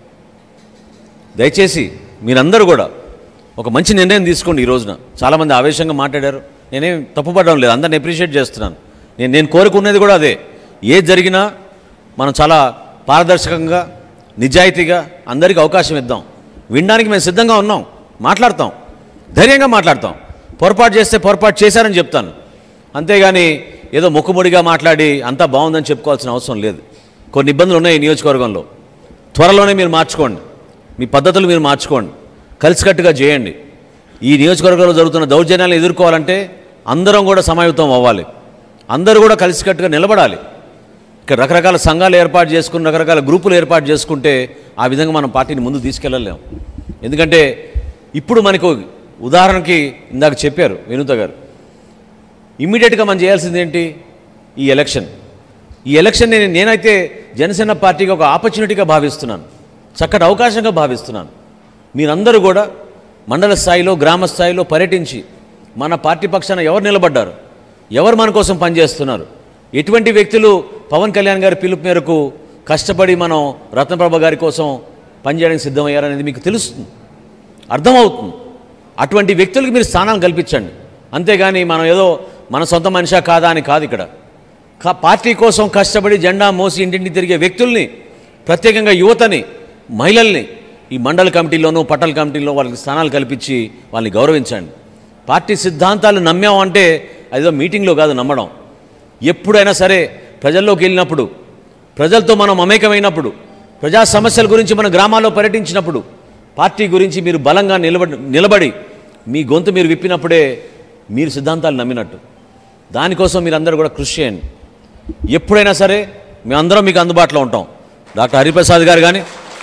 [SPEAKER 1] దయచేసి మీరందరూ కూడా ఒక మంచి నిర్ణయం తీసుకోండి ఈ రోజున చాలామంది ఆవేశంగా మాట్లాడారు నేనేం తప్పుపడడం లేదు అందరిని అప్రిషియేట్ చేస్తున్నాను నేను నేను కోరుకునేది కూడా అదే ఏది జరిగినా మనం చాలా పారదర్శకంగా నిజాయితీగా అందరికీ అవకాశం ఇద్దాం వినడానికి మేము సిద్ధంగా ఉన్నాం మాట్లాడతాం ధైర్యంగా మాట్లాడతాం పొరపాటు చేస్తే పొరపాటు చేశారని చెప్తాను అంతేగాని ఏదో మొక్కుముడిగా మాట్లాడి అంతా బాగుందని చెప్పుకోవాల్సిన అవసరం లేదు కొన్ని ఇబ్బందులు ఉన్నాయి ఈ నియోజకవర్గంలో త్వరలోనే మీరు మార్చుకోండి మీ పద్ధతులు మీరు మార్చుకోండి కలిసికట్టుగా చేయండి ఈ నియోజకవర్గంలో జరుగుతున్న దౌర్జన్యాలను ఎదుర్కోవాలంటే అందరం కూడా సమాయుతం అవ్వాలి అందరూ కూడా కలిసికట్టుగా నిలబడాలి ఇక్కడ రకరకాల సంఘాలు ఏర్పాటు చేసుకుని రకరకాల గ్రూపులు ఏర్పాటు చేసుకుంటే ఆ విధంగా మనం పార్టీని ముందు తీసుకెళ్ళలేము ఎందుకంటే ఇప్పుడు మనకు ఉదాహరణకి ఇందాక చెప్పారు వినూత గారు ఇమ్మీడియట్గా మనం చేయాల్సింది ఏంటి ఈ ఎలక్షన్ ఈ ఎలక్షన్ నేను నేనైతే జనసేన పార్టీకి ఒక ఆపర్చునిటీగా భావిస్తున్నాను చక్కటి అవకాశంగా భావిస్తున్నాను మీరందరూ కూడా మండల స్థాయిలో గ్రామ స్థాయిలో పర్యటించి మన పార్టీ పక్షాన ఎవరు నిలబడ్డారు ఎవరు మన కోసం పనిచేస్తున్నారు ఎటువంటి వ్యక్తులు పవన్ కళ్యాణ్ గారి పిలుపు మేరకు కష్టపడి మనం రత్నప్రభ గారి కోసం పనిచేయడానికి సిద్ధమయ్యారనేది మీకు తెలుస్తుంది అర్థమవుతుంది అటువంటి వ్యక్తులకు మీరు స్థానం కల్పించండి అంతేగాని మనం ఏదో మన సొంత మనిషా కాదా అని కాదు ఇక్కడ కా పార్టీ కోసం కష్టపడి జెండా మోసి ఇంటింటి తిరిగే వ్యక్తుల్ని ప్రత్యేకంగా యువతని మహిళల్ని ఈ మండల కమిటీలోనూ పట్టణ కమిటీలో వాళ్ళకి స్థానాలు కల్పించి వాళ్ళని గౌరవించండి పార్టీ సిద్ధాంతాలు నమ్మామంటే అదేదో మీటింగ్లో కాదు నమ్మడం ఎప్పుడైనా సరే ప్రజల్లోకి వెళ్ళినప్పుడు ప్రజలతో మనం మమేకమైనప్పుడు ప్రజా సమస్యల గురించి మన గ్రామాల్లో పర్యటించినప్పుడు పార్టీ గురించి మీరు బలంగా నిలబడి నిలబడి మీ గొంతు మీరు విప్పినప్పుడే మీరు సిద్ధాంతాలు నమ్మినట్టు దానికోసం మీరందరూ కూడా కృషి చేయండి ఎప్పుడైనా సరే మేమందరం మీకు అందుబాటులో ఉంటాం డాక్టర్ హరిప్రసాద్ గారు కానీ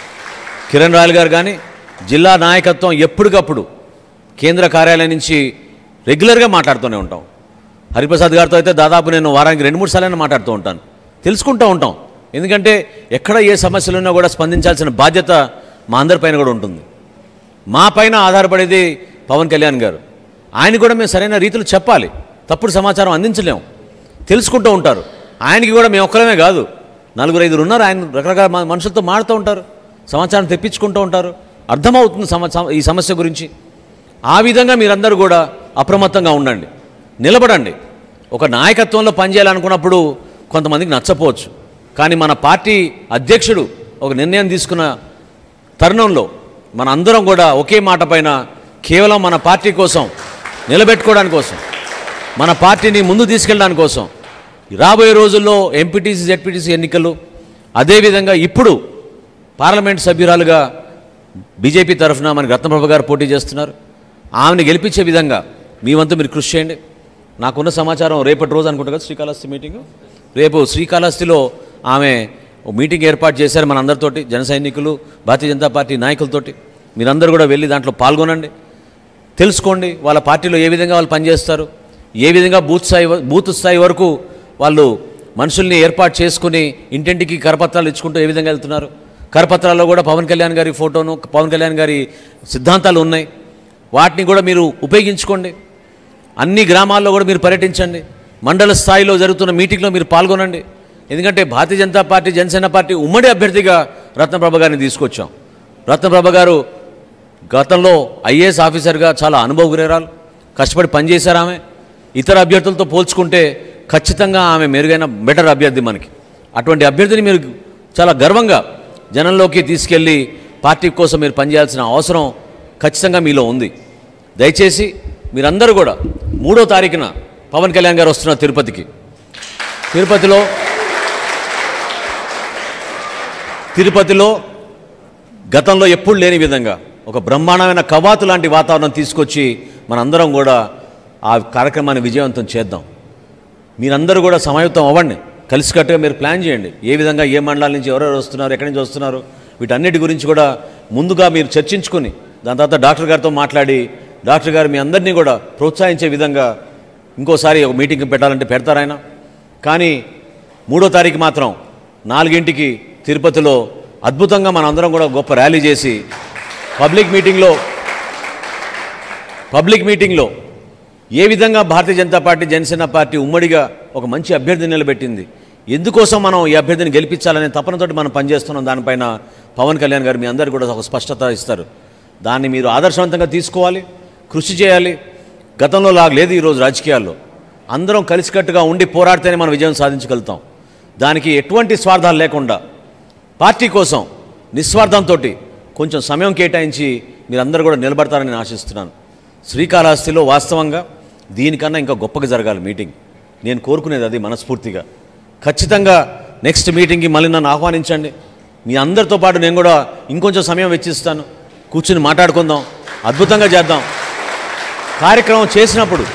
[SPEAKER 1] కిరణ్ రాయల్ గారు కానీ జిల్లా నాయకత్వం ఎప్పటికప్పుడు కేంద్ర కార్యాలయం నుంచి రెగ్యులర్గా మాట్లాడుతూనే ఉంటాం హరిప్రసాద్ గారితో అయితే దాదాపు నేను వారానికి రెండు మూడు సార్లైనా మాట్లాడుతూ ఉంటాను తెలుసుకుంటూ ఉంటాం ఎందుకంటే ఎక్కడ ఏ సమస్యలు ఉన్నా కూడా స్పందించాల్సిన బాధ్యత మా అందరిపైన కూడా ఉంటుంది మా పైన ఆధారపడేది పవన్ కళ్యాణ్ గారు ఆయన కూడా మేము సరైన రీతిలో చెప్పాలి తప్పుడు సమాచారం అందించలేం తెలుసుకుంటూ ఉంటారు ఆయనకి కూడా మేము ఒక్కరమే కాదు నలుగురు ఐదుగురు ఉన్నారు ఆయన రకరకాల మ- మనుషులతో మాడుతూ ఉంటారు సమాచారం తెప్పించుకుంటూ ఉంటారు అర్థమవుతుంది సమ సమ- ఈ సమస్య గురించి ఆ విధంగా మీరందరూ కూడా అప్రమత్తంగా ఉండండి నిలబడండి ఒక నాయకత్వంలో పనిచేయాలనుకున్నప్పుడు కొంతమందికి నచ్చపోవచ్చు కానీ మన పార్టీ అధ్యక్షుడు ఒక నిర్ణయం తీసుకున్న తరుణంలో మన అందరం కూడా ఒకే మాట పైన కేవలం మన పార్టీ కోసం నిలబెట్టుకోవడానికి కోసం మన పార్టీని ముందు తీసుకెళ్ళడానికి కోసం రాబోయే రోజుల్లో ఎంపీటీసీ జెడ్పీటీసీ ఎన్నికలు అదేవిధంగా ఇప్పుడు పార్లమెంట్ సభ్యురాలుగా బీజేపీ తరఫున మనకి రత్నప్రభ గారు పోటీ చేస్తున్నారు ఆమెను గెలిపించే విధంగా మీ వంతు మీరు కృషి చేయండి నాకున్న సమాచారం రేపటి రోజు అనుకుంటా కదా శ్రీకాళహస్తి మీటింగ్ రేపు శ్రీకాళహస్తిలో ఆమె ఓ మీటింగ్ ఏర్పాటు చేశారు మన అందరితోటి జన సైనికులు భారతీయ జనతా పార్టీ నాయకులతోటి మీరందరూ కూడా వెళ్ళి దాంట్లో పాల్గొనండి తెలుసుకోండి వాళ్ళ పార్టీలో ఏ విధంగా వాళ్ళు పనిచేస్తారు ఏ విధంగా బూత్ స్థాయి వ- బూత్ స్థాయి వరకు వాళ్ళు మనుషుల్ని ఏర్పాటు చేసుకుని ఇంటింటికి కరపత్రాలు ఇచ్చుకుంటూ ఏ విధంగా వెళ్తున్నారు కరపత్రాల్లో కూడా పవన్ కళ్యాణ్ గారి ఫోటోను పవన్ కళ్యాణ్ గారి సిద్ధాంతాలు ఉన్నాయి వాటిని కూడా మీరు ఉపయోగించుకోండి అన్ని గ్రామాల్లో కూడా మీరు పర్యటించండి మండల స్థాయిలో జరుగుతున్న మీటింగ్లో మీరు పాల్గొనండి ఎందుకంటే భారతీయ జనతా పార్టీ జనసేన పార్టీ ఉమ్మడి అభ్యర్థిగా రత్నప్రభ గారిని తీసుకొచ్చాం రత్నప్రభ గారు గతంలో ఐఏఎస్ ఆఫీసర్గా చాలా అనుభవగురేరాలు కష్టపడి పనిచేశారు ఆమె ఇతర అభ్యర్థులతో పోల్చుకుంటే ఖచ్చితంగా ఆమె మెరుగైన బెటర్ అభ్యర్థి మనకి అటువంటి అభ్యర్థిని మీరు చాలా గర్వంగా జనంలోకి తీసుకెళ్ళి పార్టీ కోసం మీరు పనిచేయాల్సిన అవసరం ఖచ్చితంగా మీలో ఉంది దయచేసి మీరందరూ కూడా మూడో తారీఖున పవన్ కళ్యాణ్ గారు వస్తున్నారు తిరుపతికి తిరుపతిలో తిరుపతిలో గతంలో ఎప్పుడు లేని విధంగా ఒక బ్రహ్మాండమైన కవాతు లాంటి వాతావరణం తీసుకొచ్చి మనందరం కూడా ఆ కార్యక్రమాన్ని విజయవంతం చేద్దాం మీరందరూ కూడా సమాయుక్తం అవ్వండి కలిసికట్టుగా మీరు ప్లాన్ చేయండి ఏ విధంగా ఏ మండలాల నుంచి ఎవరెవరు వస్తున్నారు ఎక్కడి నుంచి వస్తున్నారు వీటన్నిటి గురించి కూడా ముందుగా మీరు చర్చించుకుని దాని తర్వాత డాక్టర్ గారితో మాట్లాడి డాక్టర్ గారు మీ అందరినీ కూడా ప్రోత్సహించే విధంగా ఇంకోసారి ఒక మీటింగ్ పెట్టాలంటే పెడతారాయన కానీ మూడో తారీఖు మాత్రం నాలుగింటికి తిరుపతిలో అద్భుతంగా మనందరం కూడా గొప్ప ర్యాలీ చేసి పబ్లిక్ మీటింగ్లో పబ్లిక్ మీటింగ్లో ఏ విధంగా భారతీయ జనతా పార్టీ జనసేన పార్టీ ఉమ్మడిగా ఒక మంచి అభ్యర్థిని నిలబెట్టింది ఎందుకోసం మనం ఈ అభ్యర్థిని గెలిపించాలనే తపనతోటి మనం పనిచేస్తున్నాం దానిపైన పవన్ కళ్యాణ్ గారు మీ అందరు కూడా ఒక స్పష్టత ఇస్తారు దాన్ని మీరు ఆదర్శవంతంగా తీసుకోవాలి కృషి చేయాలి గతంలో లాగా లేదు ఈరోజు రాజకీయాల్లో అందరం కలిసికట్టుగా ఉండి పోరాడితేనే మనం విజయం సాధించగలుగుతాం దానికి ఎటువంటి స్వార్థాలు లేకుండా పార్టీ కోసం నిస్వార్థంతో కొంచెం సమయం కేటాయించి మీరందరూ కూడా నిలబడతారని నేను ఆశిస్తున్నాను శ్రీకాళహస్తిలో వాస్తవంగా దీనికన్నా ఇంకా గొప్పగా జరగాలి మీటింగ్ నేను కోరుకునేది అది మనస్ఫూర్తిగా ఖచ్చితంగా నెక్స్ట్ మీటింగ్కి మళ్ళీ నన్ను ఆహ్వానించండి మీ అందరితో పాటు నేను కూడా ఇంకొంచెం సమయం వెచ్చిస్తాను కూర్చుని మాట్లాడుకుందాం అద్భుతంగా చేద్దాం కార్యక్రమం చేసినప్పుడు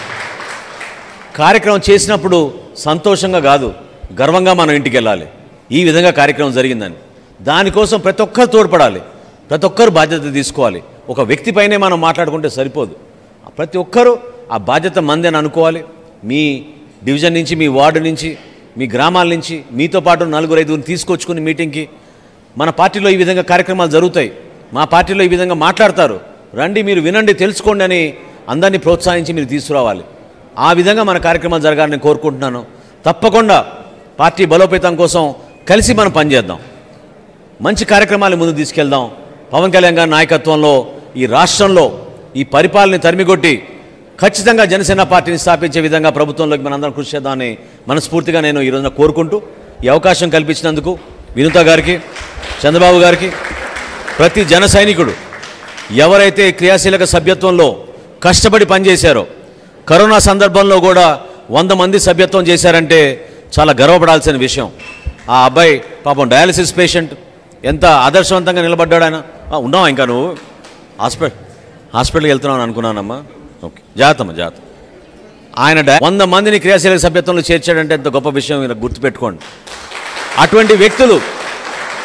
[SPEAKER 1] కార్యక్రమం చేసినప్పుడు సంతోషంగా కాదు గర్వంగా మనం ఇంటికి వెళ్ళాలి ఈ విధంగా కార్యక్రమం జరిగిందని దానికోసం ప్రతి ఒక్కరు తోడ్పడాలి ప్రతి ఒక్కరు బాధ్యత తీసుకోవాలి ఒక వ్యక్తిపైనే మనం మాట్లాడుకుంటే సరిపోదు ప్రతి ఒక్కరూ ఆ బాధ్యత మంది అని అనుకోవాలి మీ డివిజన్ నుంచి మీ వార్డు నుంచి మీ గ్రామాల నుంచి మీతో పాటు నలుగురు ఐదుగురిని తీసుకొచ్చుకుని మీటింగ్కి మన పార్టీలో ఈ విధంగా కార్యక్రమాలు జరుగుతాయి మా పార్టీలో ఈ విధంగా మాట్లాడతారు రండి మీరు వినండి తెలుసుకోండి అని అందరినీ ప్రోత్సహించి మీరు తీసుకురావాలి ఆ విధంగా మన కార్యక్రమాలు జరగాలని నేను కోరుకుంటున్నాను తప్పకుండా పార్టీ బలోపేతం కోసం కలిసి మనం పనిచేద్దాం మంచి కార్యక్రమాలు ముందు తీసుకెళ్దాం పవన్ కళ్యాణ్ గారి నాయకత్వంలో ఈ రాష్ట్రంలో ఈ పరిపాలన తరిమికొట్టి ఖచ్చితంగా జనసేన పార్టీని స్థాపించే విధంగా ప్రభుత్వంలోకి మనందరం కృషి చేద్దామని మనస్ఫూర్తిగా నేను ఈ రోజున కోరుకుంటూ ఈ అవకాశం కల్పించినందుకు వినుత గారికి చంద్రబాబు గారికి ప్రతి జన సైనికుడు ఎవరైతే క్రియాశీలక సభ్యత్వంలో కష్టపడి పనిచేశారో కరోనా సందర్భంలో కూడా వంద మంది సభ్యత్వం చేశారంటే చాలా గర్వపడాల్సిన విషయం ఆ అబ్బాయి పాపం డయాలసిస్ పేషెంట్ ఎంత ఆదర్శవంతంగా నిలబడ్డాడు ఆయన ఆ, ఉన్నావా ఇంకా నువ్వు హాస్పిటల్ హాస్పిటల్కి వెళ్తున్నావు అనుకున్నానమ్మా ఓకే జాతమ్మ జాత ఆయన డయా- వంద మందిని క్రియాశీలక సభ్యత్వంలో చేర్చాడంటే ఎంత గొప్ప విషయం మీరు గుర్తుపెట్టుకోండి అటువంటి వ్యక్తులు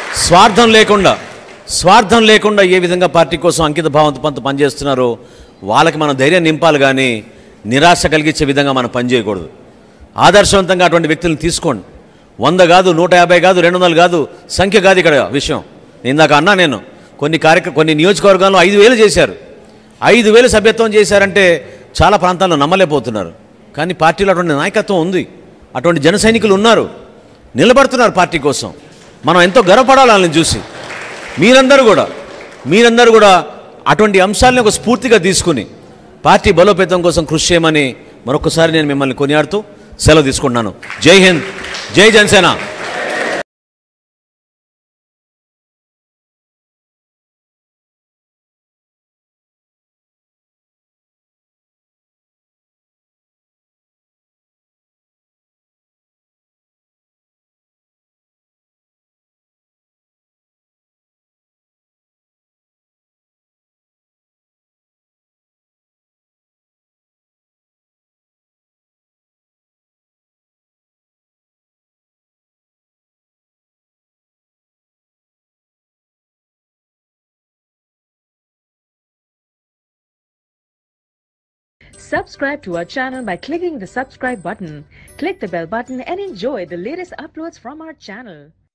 [SPEAKER 1] స్వార్థం లేకుండా స్వార్థం లేకుండా ఏ విధంగా పార్టీ కోసం అంకిత భావంతో పంత పనిచేస్తున్నారో వాళ్ళకి మనం ధైర్యం నింపాలి కానీ నిరాశ కలిగించే విధంగా మనం పనిచేయకూడదు ఆదర్శవంతంగా అటువంటి వ్యక్తులను తీసుకోండి వంద కాదు నూట యాభై కాదు రెండు వందలు కాదు సంఖ్య కాదు ఇక్కడ విషయం ఇందాక అన్నా నేను కొన్ని కార్యక్రమ కొన్ని నియోజకవర్గాల్లో ఐదు వేలు చేశారు ఐదు వేలు సభ్యత్వం చేశారంటే చాలా ప్రాంతాల్లో నమ్మలేకపోతున్నారు కానీ పార్టీలో అటువంటి నాయకత్వం ఉంది అటువంటి జన సైనికులు ఉన్నారు నిలబడుతున్నారు పార్టీ కోసం మనం ఎంతో గర్వపడాలి వాళ్ళని చూసి మీరందరూ కూడా మీరందరూ కూడా అటువంటి అంశాలను ఒక స్ఫూర్తిగా తీసుకుని పార్టీ బలోపేతం కోసం కృషి చేయమని మరొకసారి నేను మిమ్మల్ని కొనియాడుతూ సెలవు తీసుకుంటున్నాను జై హింద్ జై Janasena
[SPEAKER 2] Subscribe to our channel by clicking the subscribe button. Click the bell button and enjoy the latest uploads from our channel.